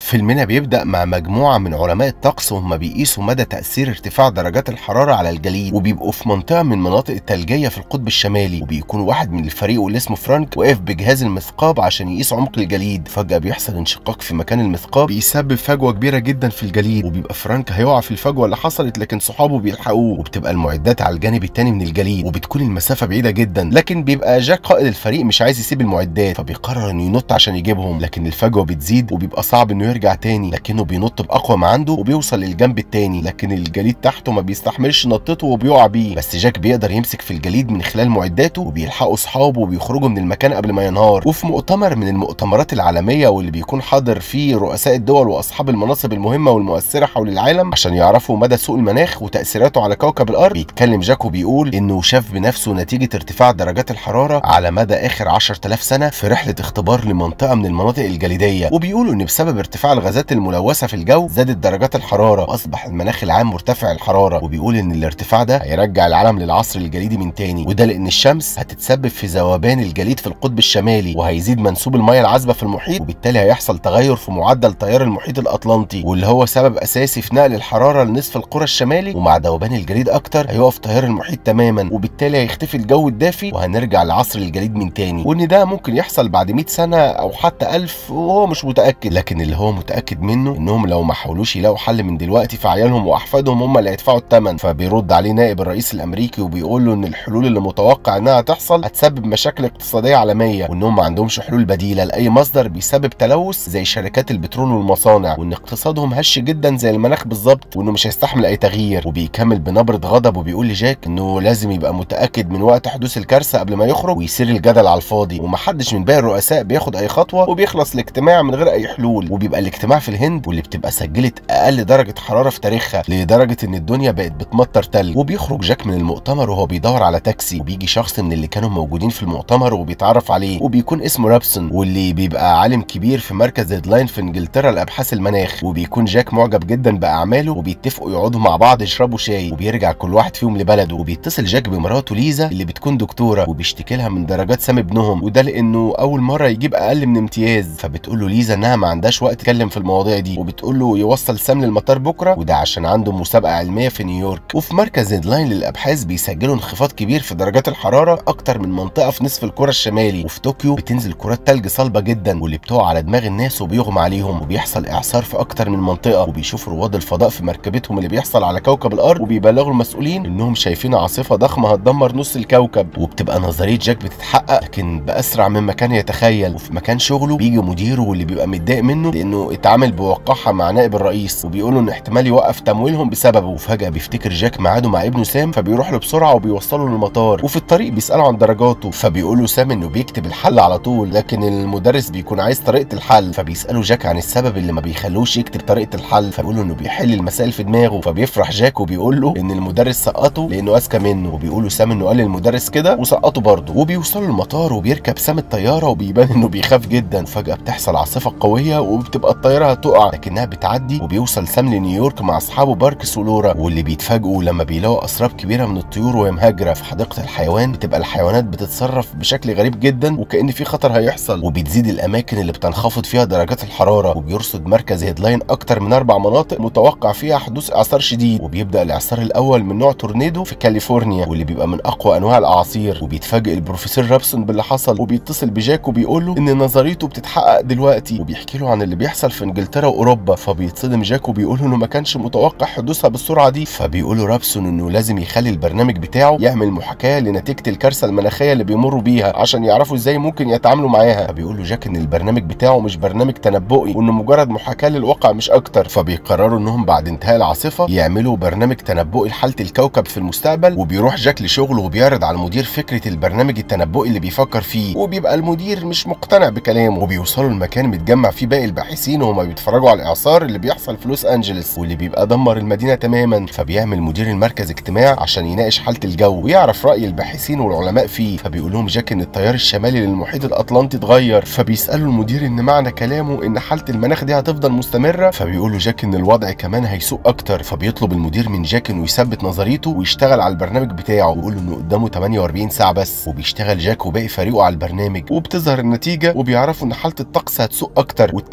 فيلمنا بيبدأ مع مجموعة من علماء الطقس وهم بيقيسوا مدى تأثير ارتفاع درجات الحرارة على الجليد وبيبقوا في منطقة من مناطق الثلجية في القطب الشمالي وبيكون واحد من الفريق واللي اسمه فرانك واقف بجهاز المثقاب عشان يقيس عمق الجليد فجأة بيحصل انشقاق في مكان المثقاب بيسبب فجوة كبيرة جدا في الجليد وبيبقى فرانك هيقع في الفجوة اللي حصلت لكن صحابه بيلحقوه وبتبقى المعدات على الجانب التاني من الجليد وبتكون المسافة بعيدة جدا لكن بيبقى جاك قائد الفريق مش عايز يسيب المعدات فبيقرر انه ينط عشان يجيبهم لكن الفجوة بتزيد وبيبقى صعب انه يرجع تاني لكنه بينط باقوى ما عنده وبيوصل للجنب التاني لكن الجليد تحته ما بيستحملش نطته وبيقع بيه بس جاك بيقدر يمسك في الجليد من خلال معداته وبيلحقوا اصحابه وبيخرجوا من المكان قبل ما ينهار وفي مؤتمر من المؤتمرات العالميه واللي بيكون حاضر فيه رؤساء الدول واصحاب المناصب المهمه والمؤثره حول العالم عشان يعرفوا مدى سوء المناخ وتاثيراته على كوكب الارض بيتكلم جاك وبيقول انه شاف بنفسه نتيجه ارتفاع درجات الحراره على مدى اخر 10000 سنه في رحله اختبار لمنطقه من المناطق الجليديه وبيقولوا ان بسبب ارتفاع الغازات الملوثه في الجو زادت درجات الحراره واصبح المناخ العام مرتفع الحراره وبيقول ان الارتفاع ده هيرجع العالم للعصر الجليدي من تاني وده لان الشمس هتتسبب في ذوبان الجليد في القطب الشمالي وهيزيد منسوب المياه العذبه في المحيط وبالتالي هيحصل تغير في معدل تيار المحيط الاطلنطي واللي هو سبب اساسي في نقل الحراره لنصف القرى الشمالي ومع ذوبان الجليد اكتر هيقف تيار المحيط تماما وبالتالي هيختفي الجو الدافي وهنرجع لعصر الجليد من تاني وان ده ممكن يحصل بعد 100 سنه او حتى 1000 وهو مش متاكد لكن اللي هو متاكد منه انهم لو ما حاولوش يلاقوا حل من دلوقتي فعيالهم واحفادهم هم اللي هيدفعوا الثمن فبيرد عليه نائب الرئيس الامريكي وبيقول له ان الحلول اللي متوقع انها تحصل هتسبب مشاكل اقتصاديه عالميه وانهم ما عندهمش حلول بديله لاي مصدر بيسبب تلوث زي شركات البترول والمصانع وان اقتصادهم هش جدا زي المناخ بالظبط وانه مش هيستحمل اي تغيير وبيكمل بنبره غضب وبيقول لجاك انه لازم يبقى متاكد من وقت حدوث الكارثه قبل ما يخرج ويثير الجدل على الفاضي ومحدش من باقي الرؤساء بياخد اي خطوه وبيخلص الاجتماع من غير اي حلول وبيبقى الاجتماع في الهند واللي بتبقى سجلت اقل درجه حراره في تاريخها لدرجه ان الدنيا بقت بتمطر تلج وبيخرج جاك من المؤتمر وهو بيدور على تاكسي وبيجي شخص من اللي كانوا موجودين في المؤتمر وبيتعرف عليه وبيكون اسمه رابسون واللي بيبقى عالم كبير في مركز هيدلاين في انجلترا لابحاث المناخ وبيكون جاك معجب جدا باعماله وبيتفقوا يقعدوا مع بعض يشربوا شاي وبيرجع كل واحد فيهم لبلده وبيتصل جاك بمراته ليزا اللي بتكون دكتوره وبيشتكي لها من درجات سام ابنهم وده لانه اول مره يجيب اقل من امتياز فبتقول له ليزا انها ما عندهاش وقت تتكلم في المواضيع دي وبتقول له يوصل سام للمطار بكره وده عشان عنده مسابقه علميه في نيويورك وفي مركز هيدلاين للابحاث بيسجلوا انخفاض كبير في درجات الحراره اكتر من منطقه في نصف الكره الشمالي وفي طوكيو بتنزل كرات تلج صلبه جدا واللي بتقع على دماغ الناس وبيغمى عليهم وبيحصل اعصار في اكتر من منطقه وبيشوفوا رواد الفضاء في مركبتهم اللي بيحصل على كوكب الارض وبيبلغوا المسؤولين انهم شايفين عاصفه ضخمه هتدمر نص الكوكب وبتبقى نظريه جاك بتتحقق لكن باسرع مما كان يتخيل وفي مكان شغله بيجي مديره واللي بيبقى متضايق منه لانه اتعامل بوقاحه مع نائب الرئيس وبيقولوا ان احتمال يوقف تمويلهم بسببه وفجاه بيفتكر جاك ميعاده مع ابنه سام فبيروح له بسرعه وبيوصله للمطار وفي الطريق بيساله عن درجاته فبيقول له سام انه بيكتب الحل على طول لكن المدرس بيكون عايز طريقه الحل فبيساله جاك عن السبب اللي ما بيخلوش يكتب طريقه الحل فبيقول له انه بيحل المسائل في دماغه فبيفرح جاك وبيقول له ان المدرس سقطه لانه اذكى منه وبيقول له سام انه قال للمدرس كده وسقطه برضه وبيوصلوا المطار وبيركب سام الطياره وبيبان انه بيخاف جدا وفجاه بتحصل عاصفه قويه وبتبقى الطياره هتقع لكنها بتعدي وبيوصل سام لنيويورك مع اصحابه باركس ولورا واللي بيتفاجئوا لما بيلاقوا اسراب كبيره من الطيور وهي مهاجره في حديقه الحيوان بتبقى الحيوانات بتتصرف بشكل غريب جدا وكان في خطر هيحصل وبتزيد الاماكن اللي بتنخفض فيها درجات الحراره وبيرصد مركز هيدلاين اكتر من اربع مناطق متوقع فيها حدوث اعصار شديد وبيبدا الاعصار الاول من نوع تورنيدو في كاليفورنيا واللي بيبقى من اقوى انواع الاعاصير وبيتفاجئ البروفيسور رابسون باللي حصل وبيتصل بجاك وبيقول له ان نظريته بتتحقق دلوقتي وبيحكي له عن اللي بيحصل في انجلترا واوروبا فبيتصدم جاك وبيقول له انه ما كانش متوقع حدوثها بالسرعه دي فبيقول له رابسون انه لازم يخلي البرنامج بتاعه يعمل محاكاه لنتيجه الكارثه المناخيه اللي بيمروا بيها عشان يعرفوا ازاي ممكن يتعاملوا معاها فبيقول له جاك ان البرنامج بتاعه مش برنامج تنبؤي وانه مجرد محاكاه للواقع مش اكتر فبيقرروا انهم بعد انتهاء العاصفه يعملوا برنامج تنبؤي لحاله الكوكب في المستقبل وبيروح جاك لشغله وبيعرض على المدير فكره البرنامج التنبؤي اللي بيفكر فيه وبيبقى المدير مش مقتنع بكلامه وبيوصلوا المكان متجمع فيه باقي الباحثين وهما بيتفرجوا على الاعصار اللي بيحصل في لوس انجلوس واللي بيبقى دمر المدينه تماما فبيعمل مدير المركز اجتماع عشان يناقش حاله الجو ويعرف راي الباحثين والعلماء فيه فبيقول لهم جاك ان التيار الشمالي للمحيط الاطلنطي اتغير فبيسالوا المدير ان معنى كلامه ان حاله المناخ دي هتفضل مستمره فبيقول له جاك ان الوضع كمان هيسوء اكتر فبيطلب المدير من جاك انه يثبت نظريته ويشتغل على البرنامج بتاعه ويقول له انه قدامه 48 ساعه بس وبيشتغل جاك وباقي فريقه على البرنامج وبتظهر النتيجه وبيعرفوا ان حاله الطقس هتسوء اكتر والتلج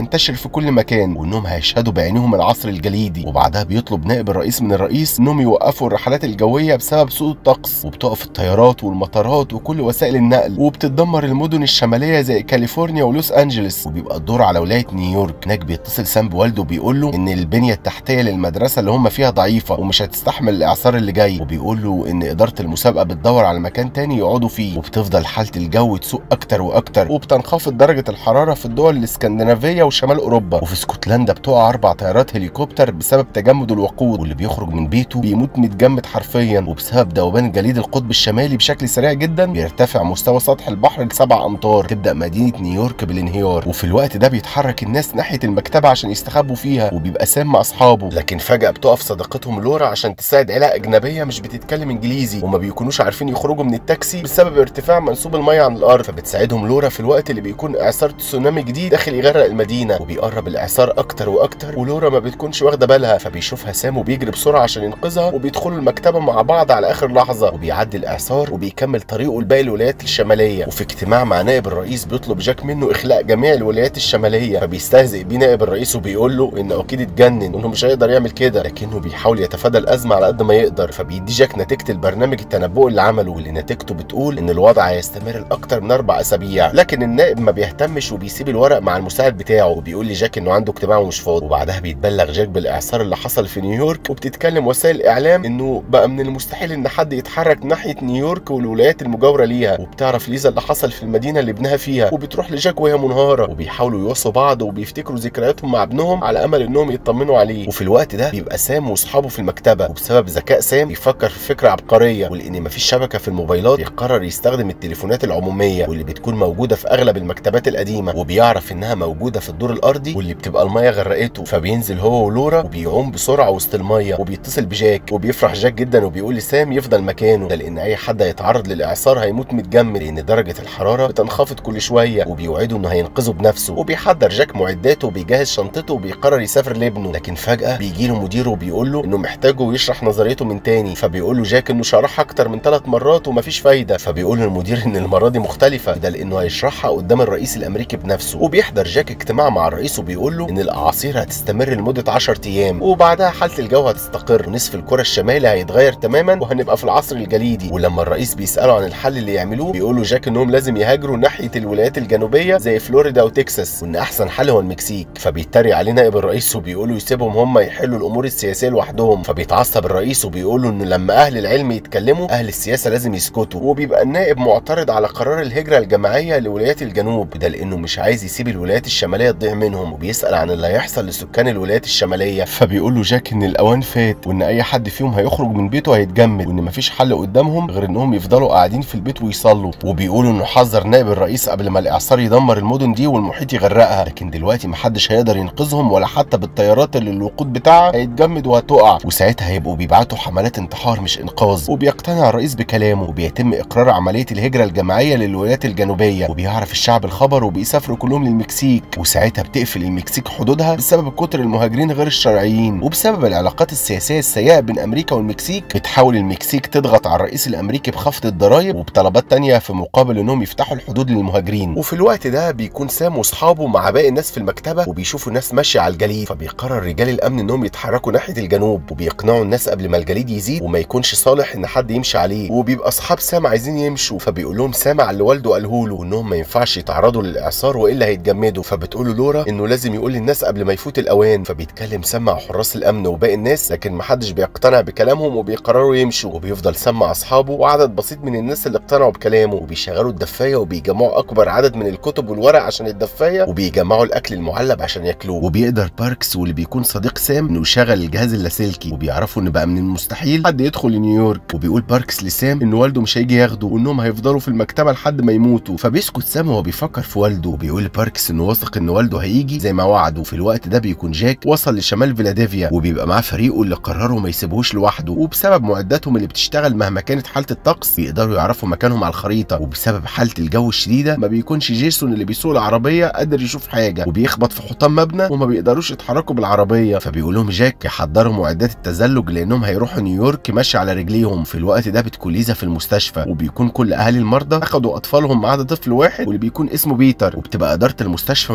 هتنتشر في كل مكان وانهم هيشهدوا بعينهم العصر الجليدي وبعدها بيطلب نائب الرئيس من الرئيس انهم يوقفوا الرحلات الجويه بسبب سوء الطقس وبتقف الطيارات والمطارات وكل وسائل النقل وبتدمر المدن الشماليه زي كاليفورنيا ولوس انجلوس وبيبقى الدور على ولايه نيويورك هناك بيتصل سام بوالده وبيقول له ان البنيه التحتيه للمدرسه اللي هم فيها ضعيفه ومش هتستحمل الاعصار اللي جاي وبيقول له ان اداره المسابقه بتدور على مكان تاني يقعدوا فيه وبتفضل حاله الجو تسوء اكتر واكتر وبتنخفض درجه الحراره في الدول الاسكندنافيه وشمال اوروبا وفي اسكتلندا بتقع اربع طيارات هليكوبتر بسبب تجمد الوقود واللي بيخرج من بيته بيموت متجمد حرفيا وبسبب ذوبان جليد القطب الشمالي بشكل سريع جدا بيرتفع مستوى سطح البحر لسبع امتار تبدا مدينه نيويورك بالانهيار وفي الوقت ده بيتحرك الناس ناحيه المكتبه عشان يستخبوا فيها وبيبقى سام مع اصحابه لكن فجاه بتقف صديقتهم لورا عشان تساعد عيله اجنبيه مش بتتكلم انجليزي وما بيكونوش عارفين يخرجوا من التاكسي بسبب ارتفاع منسوب الميه عن الارض فبتساعدهم لورا في الوقت اللي بيكون اعصار تسونامي جديد داخل يغرق المدينه وبيقرب الاعصار اكتر واكتر ولورا ما بتكونش واخده بالها فبيشوفها سام وبيجري بسرعه عشان ينقذها وبيدخلوا المكتبه مع بعض على اخر لحظه وبيعدي الاعصار وبيكمل طريقه لباقي الولايات الشماليه وفي اجتماع مع نائب الرئيس بيطلب جاك منه اخلاء جميع الولايات الشماليه فبيستهزئ بيه نائب الرئيس وبيقول له انه اكيد اتجنن وانه مش هيقدر يعمل كده لكنه بيحاول يتفادى الازمه على قد ما يقدر فبيدي جاك نتيجه البرنامج التنبؤي اللي عمله واللي نتيجته بتقول ان الوضع هيستمر لاكتر من اربع اسابيع لكن النائب ما بيهتمش وبيسيب الورق مع المساعد بتاعه وبيقول لجاك انه عنده اجتماع ومش فاضي وبعدها بيتبلغ جاك بالاعصار اللي حصل في نيويورك وبتتكلم وسائل الاعلام انه بقى من المستحيل ان حد يتحرك ناحيه نيويورك والولايات المجاوره ليها وبتعرف ليزا اللي حصل في المدينه اللي ابنها فيها وبتروح لجاك وهي منهاره وبيحاولوا يوصوا بعض وبيفتكروا ذكرياتهم مع ابنهم على امل انهم يطمنوا عليه وفي الوقت ده بيبقى سام واصحابه في المكتبه وبسبب ذكاء سام بيفكر في فكره عبقريه ولان مفيش شبكه في الموبايلات بيقرر يستخدم التليفونات العموميه واللي بتكون موجوده في اغلب المكتبات القديمه وبيعرف انها موجوده في الدور الارضي واللي بتبقى الميه غرقته فبينزل هو ولورا وبيعوم بسرعه وسط الميه وبيتصل بجاك وبيفرح جاك جدا وبيقول لسام يفضل مكانه ده لان اي حد هيتعرض للاعصار هيموت متجمد لان درجه الحراره بتنخفض كل شويه وبيوعده انه هينقذه بنفسه وبيحضر جاك معداته وبيجهز شنطته وبيقرر يسافر لابنه لكن فجاه بيجي له مديره وبيقول له انه محتاجه يشرح نظريته من تاني فبيقول له جاك انه شرحها اكتر من ثلاث مرات ومفيش فايده فبيقول للمدير ان المره دي مختلفه ده لانه هيشرحها قدام الرئيس الامريكي بنفسه وبيحضر جاك اجتماع مع الرئيس وبيقول له ان الاعاصير هتستمر لمده 10 ايام وبعدها حاله الجو هتستقر ونصف الكره الشمالي هيتغير تماما وهنبقى في العصر الجليدي ولما الرئيس بيساله عن الحل اللي يعملوه بيقول له جاك انهم لازم يهاجروا ناحيه الولايات الجنوبيه زي فلوريدا وتكساس وان احسن حل هو المكسيك فبيتريق عليه نائب الرئيس وبيقول له يسيبهم هم يحلوا الامور السياسيه لوحدهم فبيتعصب الرئيس وبيقول له انه لما اهل العلم يتكلموا اهل السياسه لازم يسكتوا وبيبقى النائب معترض على قرار الهجره الجماعيه لولايات الجنوب ده لانه مش عايز يسيب الولايات الشماليه تضيع منهم وبيسال عن اللي هيحصل لسكان الولايات الشماليه فبيقول له جاك ان الاوان فات وان اي حد فيهم هيخرج من بيته هيتجمد وان مفيش حل قدامهم غير انهم يفضلوا قاعدين في البيت ويصلوا وبيقولوا انه حذر نائب الرئيس قبل ما الاعصار يدمر المدن دي والمحيط يغرقها لكن دلوقتي محدش هيقدر ينقذهم ولا حتى بالطيارات اللي الوقود بتاعها هيتجمد وهتقع وساعتها هيبقوا بيبعتوا حملات انتحار مش انقاذ وبيقتنع الرئيس بكلامه وبيتم اقرار عمليه الهجره الجماعيه للولايات الجنوبيه وبيعرف الشعب الخبر وبيسافروا كلهم للمكسيك وساعتها بتقفل المكسيك حدودها بسبب كتر المهاجرين غير الشرعيين وبسبب العلاقات السياسيه السيئه بين امريكا والمكسيك بتحاول المكسيك تضغط على الرئيس الامريكي بخفض الضرائب وبطلبات تانية في مقابل انهم يفتحوا الحدود للمهاجرين وفي الوقت ده بيكون سام واصحابه مع باقي الناس في المكتبه وبيشوفوا ناس ماشيه على الجليد فبيقرر رجال الامن انهم يتحركوا ناحيه الجنوب وبيقنعوا الناس قبل ما الجليد يزيد وما يكونش صالح ان حد يمشي عليه وبيبقى اصحاب سام عايزين يمشوا فبيقول لهم سامع اللي والده قاله له انهم ما ينفعش يتعرضوا للاعصار والا هيتجمدوا فبتقول له لورا انه لازم يقول للناس قبل ما يفوت الاوان فبيتكلم سام مع حراس الامن وباقي الناس لكن محدش بيقتنع بكلامهم وبيقرروا يمشوا وبيفضل سام مع اصحابه وعدد بسيط من الناس اللي اقتنعوا بكلامه وبيشغلوا الدفايه وبيجمعوا اكبر عدد من الكتب والورق عشان الدفايه وبيجمعوا الاكل المعلب عشان ياكلوه وبيقدر باركس واللي بيكون صديق سام انه يشغل الجهاز اللاسلكي وبيعرفوا ان بقى من المستحيل حد يدخل لنيويورك وبيقول باركس لسام ان والده مش هيجي ياخده وانهم هيفضلوا في المكتبه لحد ما يموتوا فبيسكت سام وهو بيفكر في والده وبيقول لباركس انه واثق ان والده هيجي زي ما وعده وفي الوقت ده بيكون جاك وصل لشمال فيلادلفيا وبيبقى معاه فريقه اللي قرروا ما يسيبوهوش لوحده وبسبب معداتهم اللي بتشتغل مهما كانت حاله الطقس بيقدروا يعرفوا مكانهم على الخريطه وبسبب حاله الجو الشديده ما بيكونش جيسون اللي بيسوق العربيه قادر يشوف حاجه وبيخبط في حطام مبنى وما بيقدروش يتحركوا بالعربيه فبيقول لهم جاك يحضروا معدات التزلج لانهم هيروحوا نيويورك ماشي على رجليهم في الوقت ده بتكون ليزا في المستشفى وبيكون كل اهالي المرضى اخدوا اطفالهم ما عدا طفل واحد واللي بيكون اسمه بيتر وبتبقى اداره المستشفى ما قدرتش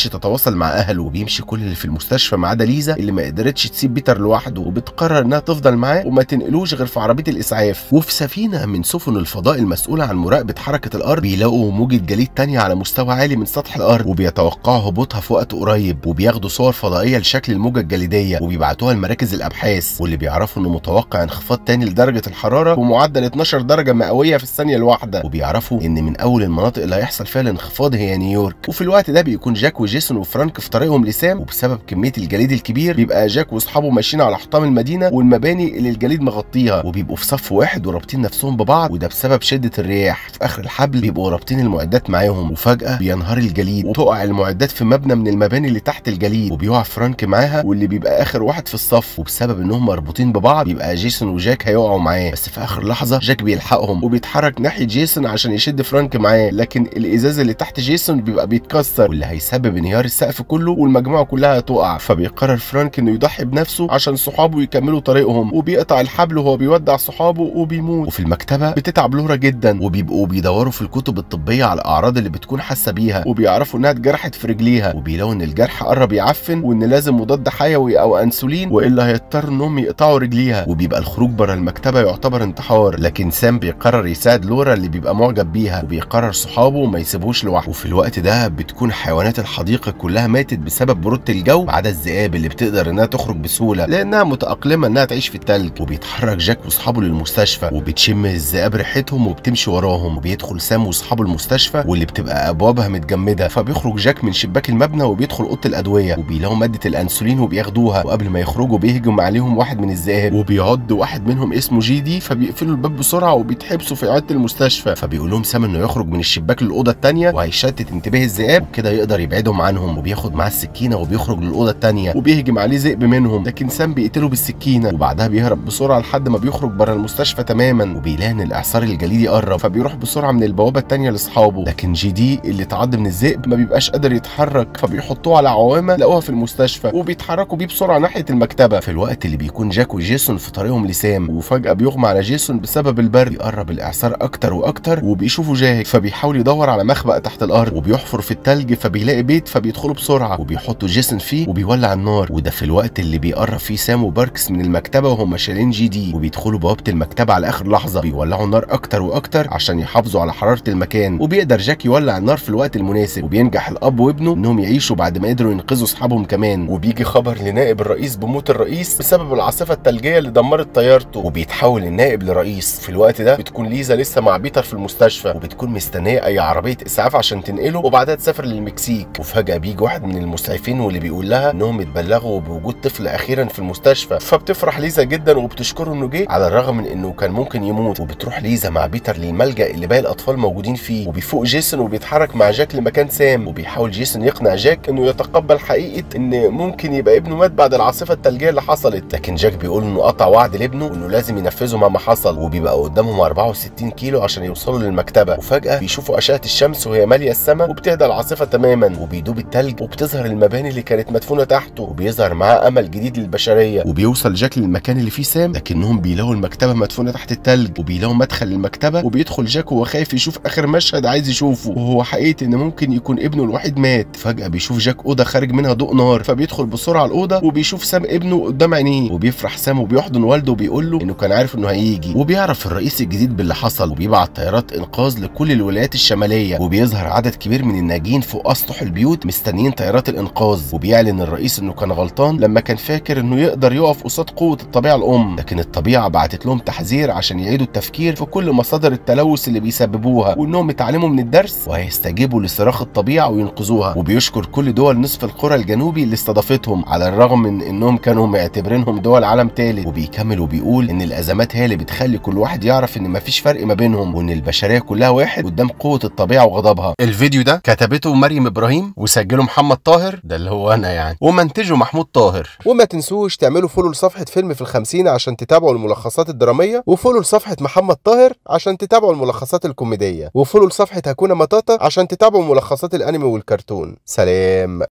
قدرتش تتواصل مع اهله وبيمشي كل اللي في المستشفى ما عدا ليزا اللي ما قدرتش تسيب بيتر لوحده وبتقرر انها تفضل معاه وما تنقلوش غير في عربيه الاسعاف وفي سفينه من سفن الفضاء المسؤوله عن مراقبه حركه الارض بيلاقوا موجه جليد تانية على مستوى عالي من سطح الارض وبيتوقعوا هبوطها في وقت قريب وبياخدوا صور فضائيه لشكل الموجه الجليديه وبيبعتوها لمراكز الابحاث واللي بيعرفوا انه متوقع انخفاض تاني لدرجه الحراره بمعدل 12 درجه مئويه في الثانيه الواحده وبيعرفوا ان من اول المناطق اللي هيحصل فيها الانخفاض هي نيويورك وفي الوقت ده بيكون جاك وجيسون وفرانك في طريقهم لسام وبسبب كميه الجليد الكبير بيبقى جاك واصحابه ماشيين على حطام المدينه والمباني اللي الجليد مغطيها وبيبقوا في صف واحد ورابطين نفسهم ببعض وده بسبب شده الرياح في اخر الحبل بيبقوا رابطين المعدات معاهم وفجاه بينهار الجليد وتقع المعدات في مبنى من المباني اللي تحت الجليد وبيقع فرانك معاها واللي بيبقى اخر واحد في الصف وبسبب انهم مربوطين ببعض بيبقى جيسون وجاك هيقعوا معاه بس في اخر لحظه جاك بيلحقهم وبيتحرك ناحيه جيسون عشان يشد فرانك معاه لكن الازاز اللي تحت جيسون بيبقى بيتكسر واللي هيسبب انهيار السقف كله والمجموعه كلها هتقع فبيقرر فرانك انه يضحي بنفسه عشان صحابه يكملوا طريقهم وبيقطع الحبل وهو بيودع صحابه وبيموت وفي المكتبه بتتعب لورا جدا وبيبقوا بيدوروا في الكتب الطبيه على الاعراض اللي بتكون حاسه بيها وبيعرفوا انها اتجرحت في رجليها وبيلاقوا ان الجرح قرب يعفن وان لازم مضاد حيوي او انسولين والا هيضطروا انهم يقطعوا رجليها وبيبقى الخروج بره المكتبه يعتبر انتحار لكن سام بيقرر يساعد لورا اللي بيبقى معجب بيها وبيقرر صحابه ما يسيبوش لوحده وفي الوقت ده بتكون حيوانات الحديقه كلها ماتت بسبب بروده الجو ما عدا الذئاب اللي بتقدر انها تخرج بسهوله لانها متاقلمه انها تعيش في التلج وبيتحرك جاك واصحابه للمستشفى وبتشم الذئاب ريحتهم وبتمشي وراهم وبيدخل سام واصحابه المستشفى واللي بتبقى ابوابها متجمده فبيخرج جاك من شباك المبنى وبيدخل اوضه الادويه وبيلاقوا ماده الانسولين وبياخدوها وقبل ما يخرجوا بيهجم عليهم واحد من الذئاب وبيعض واحد منهم اسمه جي دي فبيقفلوا الباب بسرعه وبيتحبسوا في عياده المستشفى فبيقول لهم سام انه يخرج من الشباك للاوضه الثانيه وهيشتت انتباه الذئاب وكده يقدر يبعدهم عنهم وبياخد معاه السكينه وبيخرج للاوضه الثانيه وبيهجم عليه ذئب منهم لكن سام بيقتله بالسكينه وبعدها بيهرب بسرعه لحد ما بيخرج بره المستشفى تماما وبيلاقي ان الاعصار الجليدي قرب فبيروح بسرعه من البوابه الثانيه لاصحابه لكن جي دي اللي اتعض من الذئب ما بيبقاش قادر يتحرك فبيحطوه على عوامه لقوها في المستشفى وبيتحركوا بيه بسرعه ناحيه المكتبه في الوقت اللي بيكون جاك وجيسون في طريقهم لسام وفجاه بيغمى على جيسون بسبب البرد بيقرب الاعصار اكتر واكتر وبيشوفوا جاك فبيحاول يدور على مخبأ تحت الارض وبيحفر في التلج فبيلاقي بيت فبيدخلوا بسرعه وبيحطوا جيسون فيه وبيولع النار وده في الوقت اللي بيقرب فيه سام وباركس من المكتبه وهم شايلين جي دي وبيدخلوا بوابه المكتبه على اخر لحظه بيولعوا النار اكتر واكتر عشان يحافظوا على حراره المكان وبيقدر جاك يولع النار في الوقت المناسب وبينجح الاب وابنه انهم يعيشوا بعد ما قدروا ينقذوا اصحابهم كمان وبيجي خبر لنائب الرئيس بموت الرئيس بسبب العاصفه الثلجيه اللي دمرت طيارته وبيتحول النائب لرئيس في الوقت ده بتكون ليزا لسه مع بيتر في المستشفى وبتكون مستنيه اي عربيه اسعاف عشان تنقله وبعدها تسافر للمكسيك وفجاه بيجي واحد من المسعفين واللي بيقول لها انهم اتبلغوا بوجود طفل اخيرا في المستشفى فبتفرح ليزا جدا وبتشكره انه جه على الرغم من انه كان ممكن يموت وبتروح ليزا مع بيتر للملجا اللي باقي الاطفال موجودين فيه وبيفوق جيسون وبيتحرك مع جاك لمكان سام وبيحاول جيسون يقنع جاك انه يتقبل حقيقه ان ممكن يبقى ابنه مات بعد العاصفه الثلجيه اللي حصلت لكن جاك بيقول انه قطع وعد لابنه وانه لازم ينفذه مهما حصل وبيبقى قدامهم 64 كيلو عشان يوصلوا للمكتبه وفجاه بيشوفوا اشعه الشمس وهي ماليه السماء وبتهدى العاصفه تماما وبيدوب التلج وبتظهر المباني اللي كانت مدفونه تحته وبيظهر معاه امل جديد للبشريه وبيوصل جاك للمكان اللي فيه سام لكنهم بيلاقوا المكتبه مدفونه تحت التلج وبيلاقوا مدخل المكتبه وبيدخل جاك وهو خايف يشوف اخر مشهد عايز يشوفه وهو حقيقه ان ممكن يكون ابنه الوحيد مات فجاه بيشوف جاك اوضه خارج منها ضوء نار فبيدخل بسرعه الاوضه وبيشوف سام ابنه قدام عينيه وبيفرح سام وبيحضن والده وبيقول له انه كان عارف انه هيجي وبيعرف الرئيس الجديد باللي حصل وبيبعت طيارات انقاذ لكل الولايات الشماليه وبيظهر عدد كبير من الناجين فوق اسطح البيوت مستنيين طيارات الانقاذ وبيعلن الرئيس انه كان غلطان لما كان فاكر انه يقدر يقف قصاد قوه الطبيعه الام لكن الطبيعه بعتت لهم تحذير عشان يعيدوا التفكير في كل مصادر التلوث اللي بيسببوها وانهم اتعلموا من الدرس وهيستجيبوا لصراخ الطبيعه وينقذوها وبيشكر كل دول نصف القرى الجنوبي اللي استضافتهم على الرغم من انهم كانوا معتبرينهم دول عالم ثالث وبيكمل وبيقول ان الازمات هي اللي بتخلي كل واحد يعرف ان مفيش فرق ما بينهم وان البشريه كلها واحد قدام قوه الطبيعه وغضبها الفيديو ده كتبته مريم ابراهيم وسجله محمد طاهر ده اللي هو انا يعني ومنتجه محمود طاهر وما تنسوش تعملوا فولو لصفحة فيلم في الخمسين عشان تتابعوا الملخصات الدرامية وفولو لصفحة محمد طاهر عشان تتابعوا الملخصات الكوميدية وفولو لصفحة هكونا مطاطا عشان تتابعوا ملخصات الأنمي والكرتون سلام